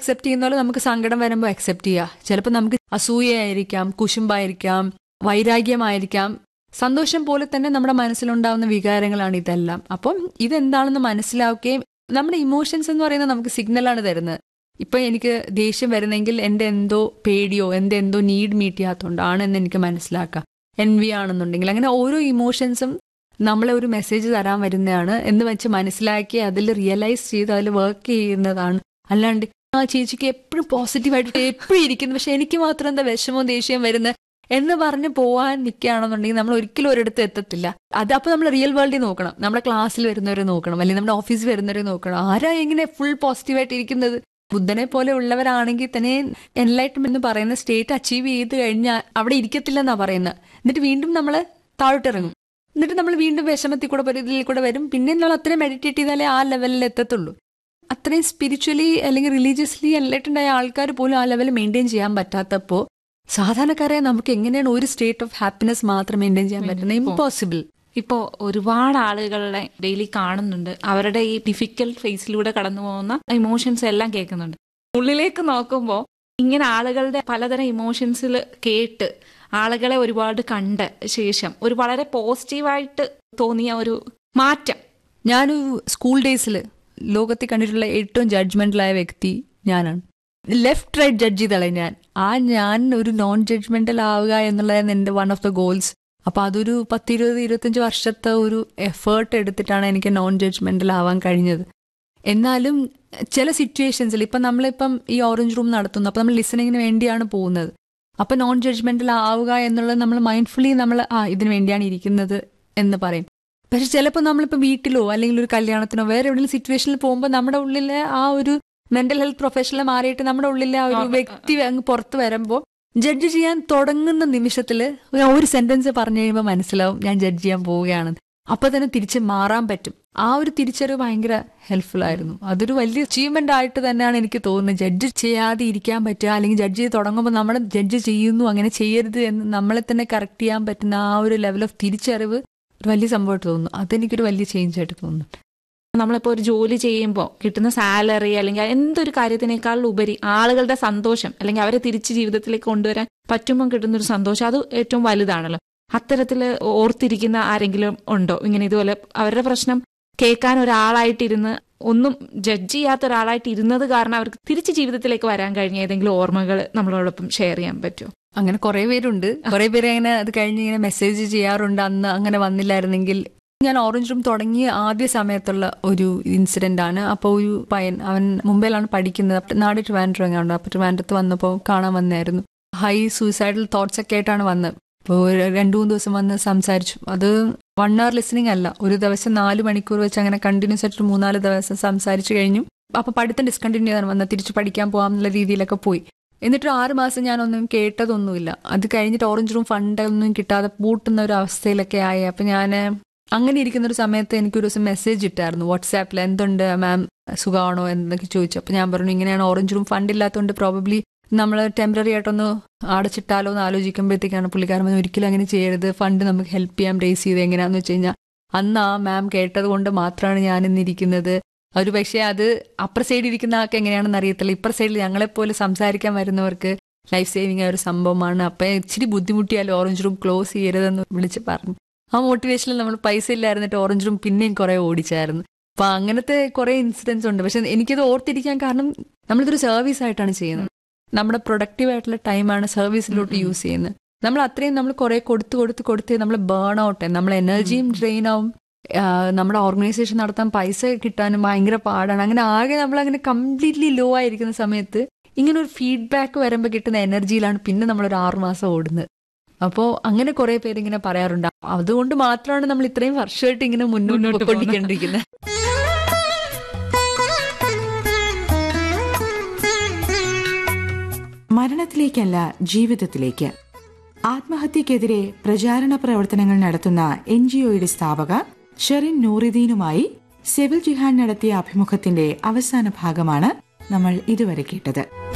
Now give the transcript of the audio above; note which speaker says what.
Speaker 1: accept ചെയ്യുന്ന പോലെ നമുക്ക് സങ്കടം വരുമ്പോൾ അക്സെപ്റ്റ് ചെയ്യുക ചിലപ്പോൾ നമുക്ക് അസൂയയായിരിക്കാം കുശുമ്പായിരിക്കാം വൈരാഗ്യമായിരിക്കാം സന്തോഷം പോലെ തന്നെ നമ്മുടെ മനസ്സിലുണ്ടാവുന്ന വികാരങ്ങളാണ് ഇതെല്ലാം അപ്പം ഇതെന്താണെന്ന് മനസ്സിലാക്കുകയും നമ്മുടെ ഇമോഷൻസ് എന്ന് പറയുന്നത് നമുക്ക് സിഗ്നലാണ് തരുന്നത് ഇപ്പൊ എനിക്ക് ദേഷ്യം വരുന്നെങ്കിൽ എൻ്റെ എന്തോ പേടിയോ എൻ്റെ എന്തോ നീഡ് മീറ്റ് ചെയ്യാത്തതുകൊണ്ടാണെന്ന് എനിക്ക് മനസ്സിലാക്കാം എൻ വി ആണെന്നുണ്ടെങ്കിൽ അങ്ങനെ ഓരോ ഇമോഷൻസും നമ്മളെ ഒരു മെസ്സേജ് തരാൻ വരുന്നതാണ് എന്ന് വെച്ച് മനസ്സിലാക്കി അതിൽ റിയലൈസ് ചെയ്ത് അതിൽ വർക്ക് ചെയ്യുന്നതാണ് അല്ലാണ്ട് ആ ചേച്ചിക്ക് എപ്പോഴും പോസിറ്റീവായിട്ട് എപ്പോഴും ഇരിക്കുന്നു പക്ഷെ എനിക്ക് മാത്രം എന്താ വിഷമവും ദേഷ്യം വരുന്നത് എന്ന് പറഞ്ഞ് പോവാൻ നിൽക്കുകയാണെന്നുണ്ടെങ്കിൽ നമ്മൾ ഒരിക്കലും ഒരിടത്ത് എത്തത്തില്ല അത് അപ്പോൾ നമ്മൾ റിയൽ വേൾഡിൽ നോക്കണം നമ്മുടെ ക്ലാസ്സിൽ വരുന്നവരെ നോക്കണം അല്ലെങ്കിൽ നമ്മുടെ ഓഫീസിൽ വരുന്നവരെ നോക്കണം ആരാ ഇങ്ങനെ ഫുൾ പോസിറ്റീവായിട്ട് ഇരിക്കുന്നത് ബുദ്ധനെ പോലെ ഉള്ളവരാണെങ്കിൽ തന്നെ എൻലൈറ്റ്മെന്റ് എന്ന് പറയുന്ന സ്റ്റേറ്റ് അച്ചീവ് ചെയ്ത് കഴിഞ്ഞാൽ അവിടെ ഇരിക്കത്തില്ലെന്നാ പറയുന്നത് എന്നിട്ട് വീണ്ടും നമ്മൾ താഴോട്ടിറങ്ങും എന്നിട്ട് നമ്മൾ വീണ്ടും വിഷമത്തിൽ കൂടെ വരും ഇതിൽ കൂടെ വരും പിന്നെ നമ്മൾ അത്രയും മെഡിറ്റേറ്റ് ചെയ്താലേ ആ ലെവലിൽ എത്തത്തുള്ളൂ അത്രയും സ്പിരിച്വലി അല്ലെങ്കിൽ റിലീജിയസ്ലി എൻലൈറ്റഡ് ആയ ആൾക്കാർ പോലും ആ ലെവൽ മെയിൻറ്റെയിൻ ചെയ്യാൻ പറ്റാത്തപ്പോൾ സാധാരണക്കാരെ നമുക്ക് എങ്ങനെയാണ് ഒരു സ്റ്റേറ്റ് ഓഫ് ഹാപ്പിനെസ് മാത്രം മെയിൻറ്റെയിൻ ചെയ്യാൻ പറ്റുന്നത് ഇമ്പോസിബിൾ
Speaker 2: ഇപ്പോ ഒരുപാട് ആളുകളെ ഡെയിലി കാണുന്നുണ്ട് അവരുടെ ഈ ഡിഫിക്കൽട്ട് ഫേസിലൂടെ കടന്നു പോകുന്ന ഇമോഷൻസ് എല്ലാം കേൾക്കുന്നുണ്ട് ഉള്ളിലേക്ക് നോക്കുമ്പോൾ ഇങ്ങനെ ആളുകളുടെ പലതരം ഇമോഷൻസിൽ കേട്ട് ആളുകളെ ഒരുപാട് കണ്ട ശേഷം ഒരു വളരെ പോസിറ്റീവായിട്ട് തോന്നിയ ഒരു മാറ്റം
Speaker 1: ഞാനൊരു സ്കൂൾ ഡേയ്സിൽ ലോകത്തിൽ കണ്ടിട്ടുള്ള ഏറ്റവും ജഡ്ജ്മെന്റലായ വ്യക്തി ഞാനാണ് ലെഫ്റ്റ് റൈറ്റ് ജഡ്ജ് ചെയ്തളെ ഞാൻ ആ ഞാൻ ഒരു നോൺ ജഡ്ജ്മെന്റൽ ആവുക എന്നുള്ളതായിരുന്നു എൻ്റെ വൺ ഓഫ് ദ ഗോൾസ് അപ്പൊ അതൊരു പത്തിരുപത് ഇരുപത്തഞ്ച് വർഷത്തെ ഒരു എഫേർട്ട് എടുത്തിട്ടാണ് എനിക്ക് നോൺ ജഡ്ജ്മെന്റൽ ആവാൻ കഴിഞ്ഞത് എന്നാലും ചില സിറ്റുവേഷൻസിൽ ഇപ്പം നമ്മളിപ്പം ഈ ഓറഞ്ച് റൂം നടത്തുന്നു അപ്പം നമ്മൾ ലിസണിങ്ങിന് വേണ്ടിയാണ് പോകുന്നത് അപ്പം നോൺ ജഡ്ജ്മെന്റൽ ആവുക എന്നുള്ളത് നമ്മൾ മൈൻഡ്ഫുള്ളി നമ്മൾ ആ ഇതിനു വേണ്ടിയാണ് ഇരിക്കുന്നത് എന്ന് പറയും പക്ഷെ ചിലപ്പോൾ നമ്മളിപ്പോൾ വീട്ടിലോ അല്ലെങ്കിൽ ഒരു കല്യാണത്തിനോ വേറെ എവിടെയെങ്കിലും സിറ്റുവേഷനിൽ പോകുമ്പോൾ നമ്മുടെ ഉള്ളിലെ ആ ഒരു മെന്റൽ ഹെൽത്ത് പ്രൊഫഷണൽ മാറിയിട്ട് നമ്മുടെ ഉള്ളിലെ ആ ഒരു വ്യക്തി അങ്ങ് പുറത്ത് വരുമ്പോൾ ജഡ്ജ് ചെയ്യാൻ തുടങ്ങുന്ന നിമിഷത്തിൽ ഒരു സെന്റൻസ് പറഞ്ഞു കഴിയുമ്പോൾ മനസ്സിലാവും ഞാൻ ജഡ്ജ് ചെയ്യാൻ പോവുകയാണെന്ന് അപ്പൊ തന്നെ തിരിച്ച് മാറാൻ പറ്റും ആ ഒരു തിരിച്ചറിവ് ഭയങ്കര ഹെൽപ്ഫുൾ ആയിരുന്നു അതൊരു വലിയ അച്ചീവ്മെന്റ് ആയിട്ട് തന്നെയാണ് എനിക്ക് തോന്നുന്നത് ജഡ്ജ് ചെയ്യാതെ ഇരിക്കാൻ പറ്റുക അല്ലെങ്കിൽ ജഡ്ജ് ചെയ്ത് തുടങ്ങുമ്പോൾ നമ്മൾ ജഡ്ജ് ചെയ്യുന്നു അങ്ങനെ ചെയ്യരുത് എന്ന് നമ്മളെ തന്നെ കറക്റ്റ് ചെയ്യാൻ പറ്റുന്ന ആ ഒരു ലെവൽ ഓഫ് തിരിച്ചറിവ് ഒരു വലിയ സംഭവമായിട്ട് തോന്നുന്നു അതെനിക്കൊരു വലിയ ചേഞ്ച് ആയിട്ട് തോന്നുന്നു
Speaker 2: നമ്മളിപ്പോൾ ഒരു ജോലി ചെയ്യുമ്പോൾ കിട്ടുന്ന സാലറി അല്ലെങ്കിൽ എന്തൊരു കാര്യത്തിനേക്കാൾ ഉപരി ആളുകളുടെ സന്തോഷം അല്ലെങ്കിൽ അവരെ തിരിച്ച് ജീവിതത്തിലേക്ക് കൊണ്ടുവരാൻ പറ്റുമ്പോൾ കിട്ടുന്ന ഒരു സന്തോഷം അത് ഏറ്റവും വലുതാണല്ലോ അത്തരത്തിൽ ഓർത്തിരിക്കുന്ന ആരെങ്കിലും ഉണ്ടോ ഇങ്ങനെ ഇതുപോലെ അവരുടെ പ്രശ്നം കേൾക്കാൻ ഒരാളായിട്ടിരുന്ന് ഒന്നും ജഡ്ജ് ചെയ്യാത്ത ഒരാളായിട്ട് ഇരുന്നത് കാരണം അവർക്ക് തിരിച്ച് ജീവിതത്തിലേക്ക് വരാൻ കഴിഞ്ഞ ഏതെങ്കിലും ഓർമ്മകൾ നമ്മളോടൊപ്പം ഷെയർ ചെയ്യാൻ പറ്റുമോ
Speaker 1: അങ്ങനെ കുറെ പേരുണ്ട് കുറെ പേര് അങ്ങനെ അത് കഴിഞ്ഞ് ഇങ്ങനെ മെസ്സേജ് ചെയ്യാറുണ്ട് അന്ന് അങ്ങനെ വന്നില്ലായിരുന്നെങ്കിൽ ഞാൻ ഓറഞ്ച് റൂം തുടങ്ങിയ ആദ്യ സമയത്തുള്ള ഒരു ഇൻസിഡന്റ് ആണ് അപ്പോൾ ഒരു പയ്യൻ അവൻ മുംബൈയിലാണ് പഠിക്കുന്നത് നാട് ട്രിവാൻഡ്രം എങ്ങാണ്ട് അപ്പോൾ ട്രിവാൻഡ്രത്ത് വന്നപ്പോൾ കാണാൻ വന്നായിരുന്നു ഹൈ സൂയിസൈഡൽ തോട്ട്സ് ഒക്കെ ആയിട്ടാണ് വന്നത് അപ്പോൾ രണ്ടു മൂന്ന് ദിവസം വന്ന് സംസാരിച്ചു അത് വൺ അവർ ലിസണിങ് അല്ല ഒരു ദിവസം നാല് മണിക്കൂർ വെച്ച് അങ്ങനെ കണ്ടിന്യൂസ് ആയിട്ട് മൂന്നാല് ദിവസം സംസാരിച്ചു കഴിഞ്ഞു അപ്പൊ പഠിത്തം ഡിസ്കണ്ടിന്യൂ ചെയ്താണ് വന്നത് തിരിച്ച് പഠിക്കാൻ പോകാം എന്നുള്ള രീതിയിലൊക്കെ പോയി എന്നിട്ട് ആറ് മാസം ഞാനൊന്നും കേട്ടതൊന്നുമില്ല അത് കഴിഞ്ഞിട്ട് ഓറഞ്ച് റൂം ഫണ്ട് ഒന്നും കിട്ടാതെ പൂട്ടുന്ന ഒരു അവസ്ഥയിലൊക്കെ ആയി അപ്പൊ ഞാൻ അങ്ങനെ ഇരിക്കുന്ന ഒരു സമയത്ത് എനിക്കൊരു ദിവസം മെസ്സേജ് ഇട്ടായിരുന്നു വാട്സാപ്പിൽ എന്തുണ്ട് മാം സുഖമാണോ എന്നൊക്കെ ചോദിച്ചു അപ്പൊ ഞാൻ പറഞ്ഞു ഇങ്ങനെയാണ് ഓറഞ്ച് റൂം ഫണ്ട് ഇല്ലാത്തതുകൊണ്ട് പ്രോബബ്ലി നമ്മൾ ടെമ്പററി ആയിട്ടൊന്ന് അടച്ചിട്ടാലോ എന്ന് ആലോചിക്കുമ്പോഴത്തേക്കാണ് പുള്ളിക്കാരൻ പറഞ്ഞു, ഒരിക്കലും അങ്ങനെ ചെയ്യരുത് ഫണ്ട് നമുക്ക് ഹെൽപ്പ് ചെയ്യാൻ റേസ് ചെയ്ത് എങ്ങനെയാന്ന് വെച്ച് കഴിഞ്ഞാൽ അന്ന് ആ മാം കേട്ടത് കൊണ്ട് മാത്രമാണ് ഞാൻ ഇന്നിരിക്കുന്നത് ഒരു പക്ഷേ അത് അപ്പർ സൈഡിൽ ഇരിക്കുന്ന ആൾക്ക് എങ്ങനെയാണെന്ന് അറിയത്തില്ല ഇപ്പർ സൈഡിൽ ഞങ്ങളെപ്പോലെ സംസാരിക്കാൻ വരുന്നവർക്ക് ലൈഫ് സേവിങ് ആയ ഒരു സംഭവമാണ് അപ്പൊ ഇച്ചിരി ബുദ്ധിമുട്ടിയാലും ഓറഞ്ച് റൂം ക്ലോസ് ചെയ്യരുതെന്ന് വിളിച്ച് പറഞ്ഞു ആ മോട്ടിവേഷനിൽ നമ്മൾ പൈസ ഇല്ലായിരുന്നിട്ട് ഓറഞ്ച് റൂം പിന്നെയും കുറെ ഓടിച്ചായിരുന്നു അപ്പൊ അങ്ങനത്തെ കുറെ ഇൻസിഡൻസ് ഉണ്ട് പക്ഷെ എനിക്കത് ഓർത്തിരിക്കാൻ കാരണം നമ്മളിതൊരു സർവീസ് ആയിട്ടാണ് ചെയ്യുന്നത് നമ്മുടെ പ്രൊഡക്റ്റീവ് ആയിട്ടുള്ള ടൈമാണ് സർവീസിലോട്ട് യൂസ് ചെയ്യുന്നത് നമ്മൾ അത്രയും നമ്മൾ കുറെ കൊടുത്ത് കൊടുത്ത് കൊടുത്ത് നമ്മൾ ബേൺ ഔട്ട് നമ്മൾ എനർജിയും ഡ്രെയിൻ ആവും ആ, നമ്മുടെ ഓർഗനൈസേഷൻ നടത്താൻ പൈസ കിട്ടാനും ഭയങ്കര പാടാണ് അങ്ങനെ ആകെ നമ്മൾ അങ്ങനെ കംപ്ലീറ്റ്ലി ലോ ആയിരിക്കുന്ന സമയത്ത് ഇങ്ങനെ ഒരു ഫീഡ്ബാക്ക് വരുമ്പോൾ കിട്ടുന്ന എനർജിയിലാണ് പിന്നെ നമ്മൾ ഒരു ആറുമാസം ഓടുന്നത് അപ്പോൾ അങ്ങനെ കുറെ പേര് ഇങ്ങനെ പറയാറുണ്ട് അതുകൊണ്ട് മാത്രമാണ് നമ്മൾ ഇത്രയും വർഷമായിട്ട് ഇങ്ങനെ മുന്നോട്ട്
Speaker 2: മുന്നോട്ട്
Speaker 1: പോയിക്കൊണ്ടിരിക്കുന്നത്
Speaker 3: മരണത്തിലേക്കല്ല ജീവിതത്തിലേക്ക് ആത്മഹത്യക്കെതിരെ പ്രചാരണ പ്രവർത്തനങ്ങൾ നടത്തുന്ന എൻ ജി ഒയുടെ സ്ഥാപക ഷെറിൻ നൂറിദീനുമായി സെവിൽ ജിഹാൻ നടത്തിയ അഭിമുഖത്തിന്റെ അവസാന ഭാഗമാണ് നമ്മൾ ഇതുവരെ കേട്ടത്